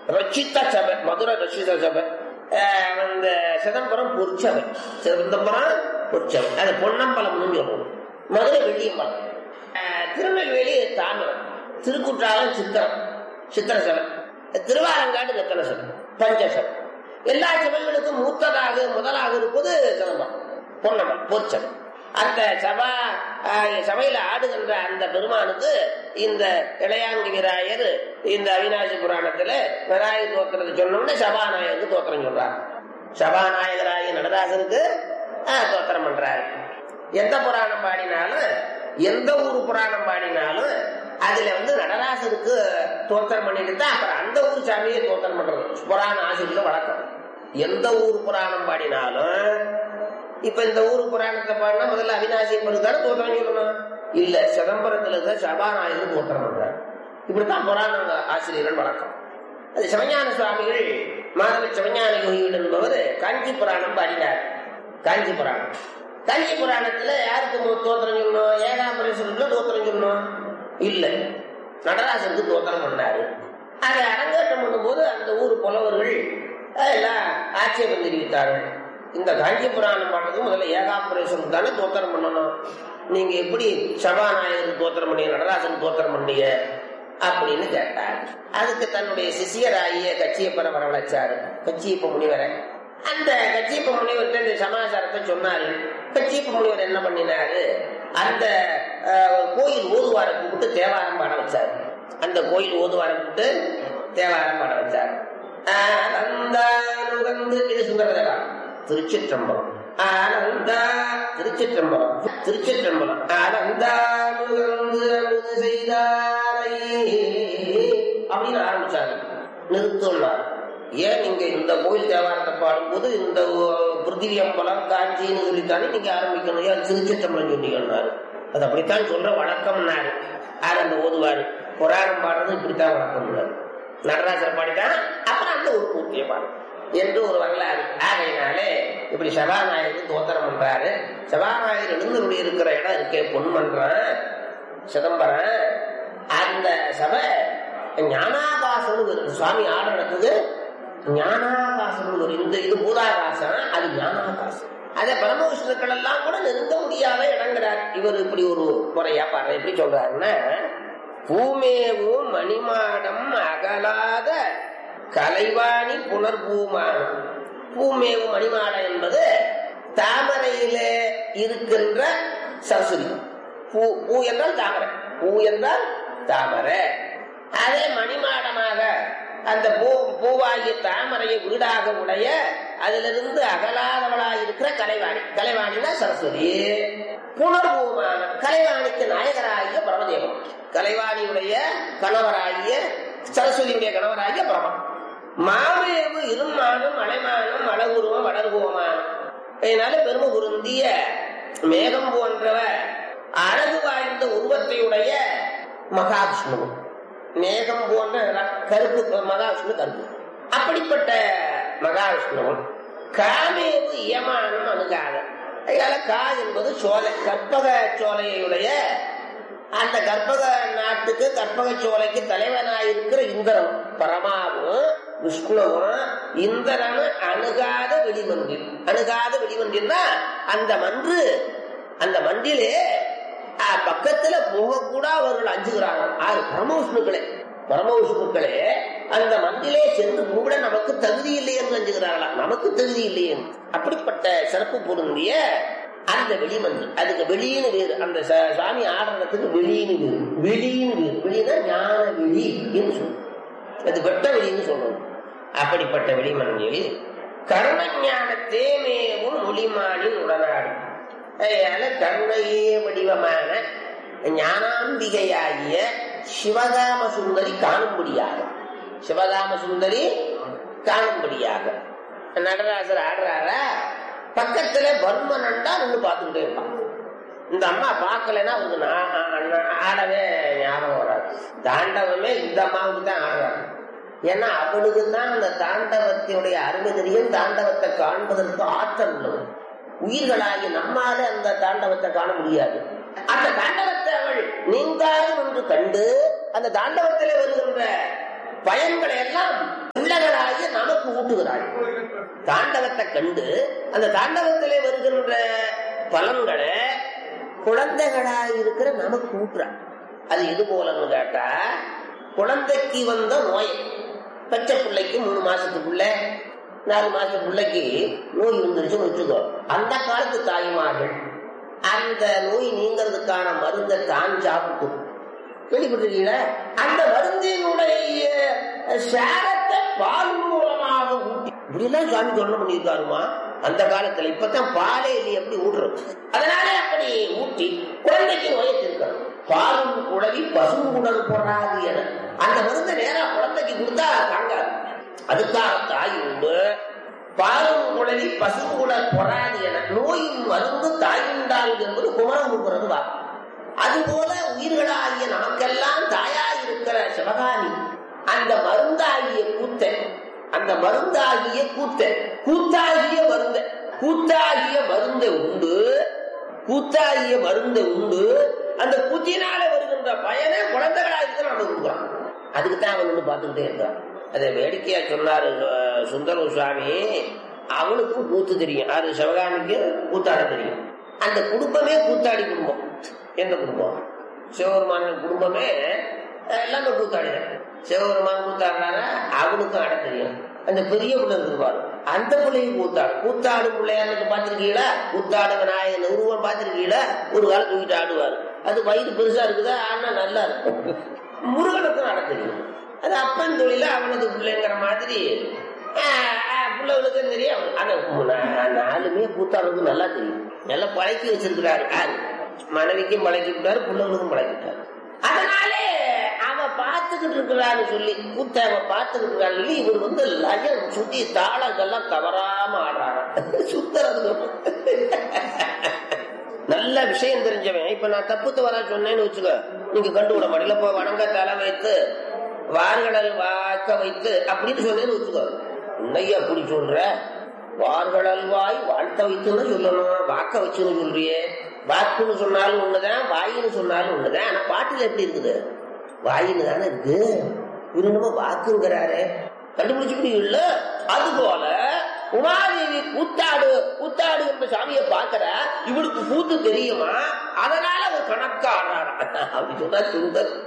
ரட்சித்த சபை மதுரை ரட்சித சபை அஹ் அந்த சிதம்பரம் பொற்சபை சிதம்பரம் பொற்சபை அது பொன்னம்பலம்னு சொல்லுவோம் மதுரை வெள்ளியம்பலம் அஹ் திருநெல்வேலி தாமிரம் திருக்குற்றாலம் சித்திரம் சித்திர சபை திருவாரங்காடு ரத்தன சபை பஞ்சசபை எல்லா சபைகளுக்கும் மூத்ததாக முதலாக இருப்பது சிதம்பரம் பொன்னம்பலம் பொற்சபை அந்த சபா அஹ், சபையில ஆடுகின்ற அந்த பெருமானுக்கு இந்த இளையாங்கி விராயர் இந்த அவிநாசி புராணத்துல விராயர் தோத்திரத்தை சொன்னோம்னா சபாநாயகருக்கு தோத்திரம் சொல்றார் சபாநாயகராய நடராசனுக்கு அஹ், தோத்திரம் பண்றாரு எந்த புராணம் பாடினாலும் எந்த ஊர் புராணம் பாடினாலும் அதுல வந்து நடராசருக்கு தோத்திரம் பண்ணிட்டு தான் அப்புறம் அந்த ஊர் சாமியை தோத்திரம் பண்றது புராண ஆசிரியர் வழக்கம் எந்த ஊர் புராணம் பாடினாலும் இப்ப இந்த ஊர் புராணத்தை பாடினா முதல்ல அவிநாசி தானே தோத்திரம் சொல்லணும் இல்ல சிதம்பரத்துல தான் சபாநாயகர் தோத்திரம் பண்றாரு இப்படித்தான் புராண ஆசிரியர்கள் வழக்கம் அது சிவஞான சுவாமிகள் மாதவ சிவஞான யோகிகள் என்பவர் காஞ்சி புராணம் பாடினார் காஞ்சி புராணம் காஞ்சி புராணத்துல யாருக்கு மு- தோத்திரம் சொல்லணும் ஏகாம்பரேஸ்வரருக்கு தோத்திரம் சொல்லணும் இல்ல நடராசனுக்கு தோத்திரம் பண்ணாரு அதை அரங்கேற்றம் பண்ணும்போது அந்த ஊர் புலவர்கள் எல்லாம் ஆட்சேபம் தெரிவித்தார்கள் இந்த காஞ்சி புராணம் பாடுறது முதல்ல ஏகாம்பரேஸ்வரருக்கு தானே தோத்திரம் பண்ணணும் நீங்க எப்படி சபாநாயகருக்கு தோத்திரம் பண்ணீங்க நடராசன் தோத்திரம் பண்ணீங்க அப்படின்னு கேட்டார் அதுக்கு தன்னுடைய சிஷியராகிய கச்சியப்பரை வரவழைச்சாரு கச்சியப்ப முனிவரை அந்த கச்சியப்ப முனிவர்கிட்ட இந்த சமாச்சாரத்தை சொன்னாரு கச்சியப்ப முனிவர் என்ன பண்ணினாரு அந்த அஹ், கோயில் ஓதுவார கூப்பிட்டு தேவாரம் பாட வச்சாரு அந்த கோயில் ஓதுவார கூப்பிட்டு தேவாரம் பாட வச்சாரு ஆனந்தானுகந்து இது சுந்தரதேவா திருச்சிற்றம்பலம் ஆனந்தா திருச்சிற்றம்பலம் திருச்சிற்றம்பலம் ஆனந்தானுகந்து அமுது செய்தாரை அப்படின்னு ஆரம்பிச்சாங்க நிறுத்தம்னார் ஏன் நீங்க இந்த கோயில் தேவாரத்தை பாடும்போது இந்த பிருத்திவி அம்பலம் காஞ்சின்னு சொல்லித்தானே நீங்க ஆரம்பிக்கணும் ஏன் திருச்சிற்றம்பலம் சொன்னீங்கன்னாரு அது அப்படித்தான் சொல்ற வழக்கம்னாரு யார் அந்த ஓதுவாரு புராணம் பாடுறது இப்படித்தான் வழக்கம்னாரு நடராசர் பாடிட்டான் அப்புறம் அந்த ஒரு பூர்த்தியை பாடும் என்று ஒரு வரலாறு ஆகையினாலே இப்படி சபாநாயகருக்கு தோத்திரம் பண்றாரு சபாநாயகர் எழுந்து இருக்கிற இடம் இருக்கே பொன்மன்றம் சிதம்பரம் அந்த சபை ஞானாகாசம்னு வருது சுவாமி ஆடுறதுக்கு ஞானாகாசம்னு வரும் இந்த இது பூதாகாசம் அது ஞானாகாசம் அதே பரமவிஷ்ணுக்கள் எல்லாம் கூட நெருங்க முடியாத இடங்கிறார் இவர் இப்படி ஒரு முறையா பாரு எப்படி சொல்றாருன்னா பூமேவும் மணிமாடம் அகலாத கலைவாணி புனர்பூமானம் பூமேவும் மணிமாடம் என்பது தாமரையிலே இருக்கின்ற சரஸ்வதி பூ பூ என்றால் தாமரை பூ என்றால் தாமரை அதே மணிமாடமாக அந்த பூ பூவாகிய தாமரையை வீடாக உடைய அதிலிருந்து அகலாதவளாய் இருக்கிற கலைவாணி கலைவாணினா சரஸ்வதி புனர்பூமான கலைவாணிக்கு நாயகராகிய பிரமதேவம் கலைவாணியுடைய கணவராகிய சரஸ்வதியுடைய கணவராகிய பிரமன் மாமேவு இருமானும் மலைமானும் அழகுருவம் வளர்குவமானம் அதனால பெருமை பொருந்திய மேகம் போன்றவ அழகு வாய்ந்த உருவத்தையுடைய மகாவிஷ்ணுவும் மேகம் போன்ற ர- கருப்பு மகாவிஷ்ணு கருப்பு அப்படிப்பட்ட மகாவிஷ்ணுவும் காமேவு இயமானம் அணுகாத அதனால கா என்பது சோலை கற்பக சோலையுடைய அந்த கற்பக நாட்டுக்கு கற்பக சோலைக்கு தலைவனாயிருக்கிற இந்திரன் பரமாவும் விஷ்ணுவும் இந்திரனும் அணுகாத வெளிமன்றில் அணுகாத வெளிமன்றில்னா அந்த மன்று அந்த மன்றிலே ஆ, பக்கத்துல போகக்கூட அவர்கள் அஞ்சுகிறாங்க ஆறு பரமவிஷ்ணுக்களே பரமவிஷ்ணுக்களே அந்த மந்திலே சென்று கூட நமக்கு தகுதி இல்லை என்று அஞ்சுகிறார்களா நமக்கு தகுதி இல்லையே அப்படிப்பட்ட சிறப்பு பொருந்திய அந்த வெளிமந்து அதுக்கு வெளியின்னு வேறு அந்த ச- சாமி ஆடுறதுக்கு வெளியின்னு வேறு வெளியின்னு வேறு வெளினா ஞான வெளி என்று சொல்லும் அது வெட்ட வெளின்னு சொல்லணும் அப்படிப்பட்ட வெளிமண்ணில் கருணஞான தேமேவும் ஒளிமானின் உடனாடு அதனால கருணையே வடிவமான ஞானாம்பிகையாகிய சிவகாம சுந்தரி காணும்படியாக சிவகாம சுந்தரி காணும்படியாக நடராசர் ஆடுறாரா பக்கத்துல பர்மனண்டா நின்று பார்த்துக்கிட்டே இருப்பான் இந்த அம்மா பார்க்கலைன்னா அவருக்கு நான் நான் ஆடவே ஞாபகம் வராது தாண்டவமே இந்த அம்மாவுக்கு தான் ஆடுறாங்க ஏன்னா அவளுக்கு தான் அந்த தாண்டவத்தினுடைய அருமை தெரியும் தாண்டவத்தை காண்பதற்கு ஆற்றல் உள்ளவன் உயிர்களாகி நம்மால அந்த தாண்டவத்தை காண முடியாது அந்த தாண்டவத்தை அவள் நீங்காது என்று கண்டு அந்த தாண்டவத்திலே வருகின்ற பயன்களை எல்லாம் ஊட்டுகிறாள் தாண்டவத்தை கண்டு அந்த தாண்டவத்திலே வருகின்ற பலன்களை குழந்தைகளா இருக்கிற நமக்கு ஊட்டுறாள் அது எது போலன்னு கேட்டா குழந்தைக்கு வந்த நோய் பச்சை பிள்ளைக்கு மூணு மாசத்துக்குள்ள நாலு மாசத்து பிள்ளைக்கு நோய் வந்துருச்சுன்னு வச்சுக்கோ அந்த காலத்து தாய்மார்கள் அந்த நோய் நீங்கிறதுக்கான மருந்தை தான் சாப்பிட்டு கேள்விப்பட்டிருக்கீங்களா அந்த மருந்தினுடைய சாரத்தை பால் மூலமாக ஊட்டி இப்படிலாம் சாமி சொல்ல பண்ணியிருக்காருமா அந்த காலத்துல இப்பதான் பாலே இது எப்படி ஊட்டுறது அதனால அப்படி ஊட்டி குழந்தைக்கு நோயை தீர்க்கணும் பாலும் குழவி பசுங்குடல் போடாது என அந்த மருந்தை நேரா குழந்தைக்கு கொடுத்தா தாங்காது அதுக்காக தாய் உண்டு பாலும் குழவி பசுங்குடல் பொறாது என நோயின் மருந்து தாயுண்டால் என்பது குமரம் கொடுக்கிறது வா அதுபோல உயிர்களாகிய நமக்கெல்லாம் தாயாயிருக்கிற சிவகாமி அந்த மருந்தாகிய கூத்த அந்த மருந்தாகிய கூத்த கூத்தாகிய மருந்த கூத்தாகிய மருந்தை உண்டு கூத்தாகிய மருந்தை உண்டு அந்த கூத்தினால வருகின்ற பயனை குழந்தைகளா இருக்கிற நம்ம கொடுக்குறான் அதுக்கு தான் அவன் வந்து பார்த்துக்கிட்டே இருக்கான் அதை வேடிக்கையா சொன்னாரு அஹ், சுந்தர சுவாமி அவனுக்கும் கூத்து தெரியும் அது சிவகாமிக்கு கூத்தாட தெரியும் அந்த குடும்பமே கூத்தாடி குடும்பம் எந்த குடும்பம் சிவபெருமான குடும்பமே அஹ், எல்லாமே கூத்தாடிதான் சிவபெருமான் கூத்தாடுறாரா அவனுக்கும் ஆட தெரியும் அந்த பெரிய பிள்ளை இருப்பாரு அந்த பிள்ளையும் கூத்தாடு கூத்தாடு பிள்ளையாருக்கு பார்த்திருக்கீங்களா கூத்தாடு விநாயகன் உருவம் பார்த்திருக்கீங்களா ஒரு காலம் தூக்கிட்டு ஆடுவாரு அது வயிறு பெருசா இருக்குதா ஆனா நல்லா இருக்கும் முருகனுக்கும் ஆட தெரியும் அது அப்பன் தொழில அவனது பிள்ளைங்கிற மாதிரி ஆஹ், ஆஹ், பிள்ளைகளுக்கும் தெரியும் ஆனா நா- நாலுமே கூத்தாடுறதுக்கு நல்லா தெரியும் நல்லா பழக்கி வச்சிருக்கிறாரு யாரு மனைவிக்கும் பழக்கி விட்டாரு பிள்ளைகளுக்கும் பழக்கி விட்டாரு அதனாலே அவ பார்த்துக்கிட்டு இருக்கிறான்னு சொல்லி கூத்த அவ பார்த்துக்கிட்டு இருக்கான்னு சொல்லி இவர் வந்து லயம் சுத்தி தாளங்கள்லாம் தவறாம ஆடுறாங்க சுத்தறது நல்ல விஷயம் தெரிஞ்சவன் இப்ப நான் தப்பு தவறா சொன்னேன்னு வச்சுக்கோ நீங்க கண்டு விட மாட்டீங்க இப்ப வணங்க தலை வைத்து வார்கடல் வாக்க வைத்து அப்படின்னு சொன்னேன்னு வச்சுக்கோ உன்னையா அப்படி சொல்ற வார்கடல் வாய் வாழ்த்த வைத்துன்னு சொல்லணும் வாக்க வச்சுன்னு சொல்றியே வாக்குன்னு சொன்னாலும் ஒண்ணுதான் வாயின்னு சொன்னாலும் ஒண்ணுதான் ஆனா பாட்டுல எப்படி இருக்குது வாயின்னு தானே இருக்கு இவரு என்னமோ வாக்குங்கிறாரு கண்டுபிடிச்சுக்கிட்டு இல்ல அது போல உமாதேவி கூத்தாடு கூத்தாடு என்ற சாமியை பார்க்கிற இவளுக்கு கூத்து தெரியுமா அதனால அவர் கணக்கா ஆடுறாரா அப்படி சொன்னா சுந்தர்